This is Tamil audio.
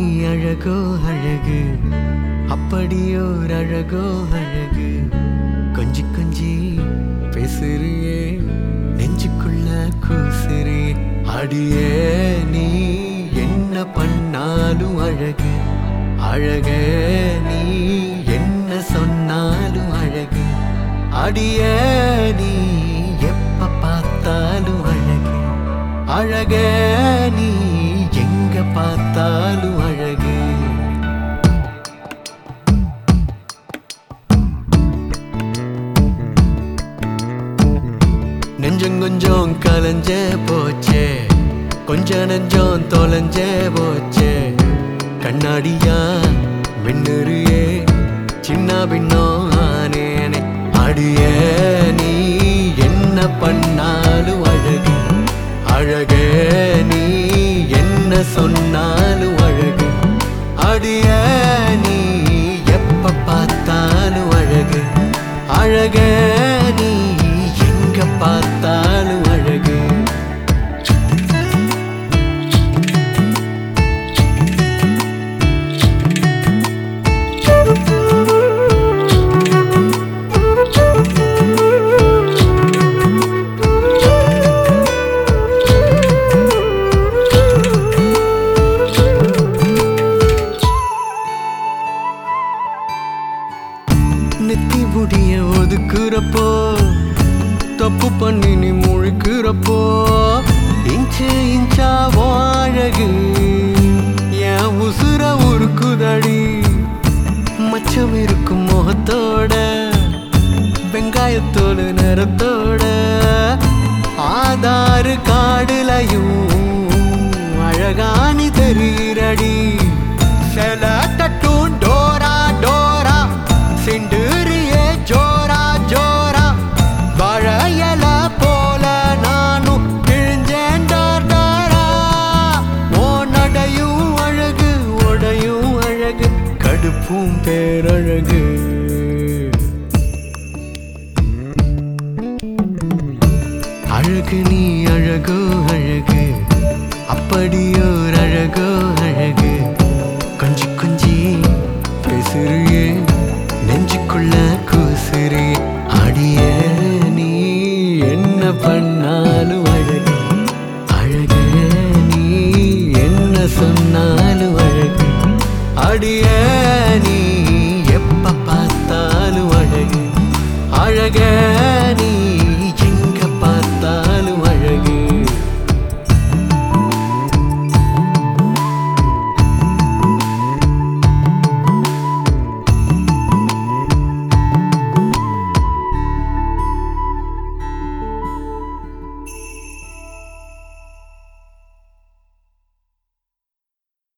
அழகோ அழகு அப்படியோர் அழகோ அழகு கொஞ்சி கொஞ்சி பேசுறியே நெஞ்சுக்குள்ள கூசுறியே அடியே நீ என்ன பண்ணாலும் அழகு அழகே நீ என்ன சொன்னாலும் அழகு அடியே நீ எப்ப பார்த்தாலும் அழகு அழகே நீ எங்க பார்த்தாலும் அழகு நெஞ்சம் கொஞ்சம் கலைஞ்ச போச்சே கொஞ்ச நெஞ்சம் தொலைஞ்ச போச்சே கண்ணாடியா மின்னுறியே சின்ன பின்னம் ஆனேனே அடியே நீ என்ன பண்ணாலும் அழகு அழகே நீ என்ன சொன்னாலும் அழகு அடியே நீ எப்ப பார்த்தாலும் அழகு அழகே நீ எங்க பார்த்தாலும் அழகு நெத்தி முடிய ஒதுக்குறப்போ தப்பு பண்ணி நீ முழிக்கிறப்போ இன்ச்சு இன்ச்சா அழகு என் உசுர உருக்குதடி மச்சம் இருக்கும் முகத்தோட வெங்காயத்தோடு நிறத்தோட ஆதாறு காடுலையும் அழகானி தெரிகிறடி சில தட்டும் டோரா டோரா சிண்டுரியே ஜோரா ஜோரா வாழையல போல நானும் கிழிஞ்சேன் டார் டாரா ஓ நடையும் அழகு உடையும் அழகு கடுப்பும் பேரழகு அழகு நீ அழகோ அழகு அப்படியோர் அழகோ அழகு கொஞ்சி கொஞ்சி பேசுறியே நெஞ்சுக்குள்ள கூசுறியே அடிய நீ என்ன பண்ணாலும் அழகு அழகு நீ என்ன சொன்னாலும் அழகு அடிய நீ எப்ப பார்த்தாலும் அழகு அழக நீ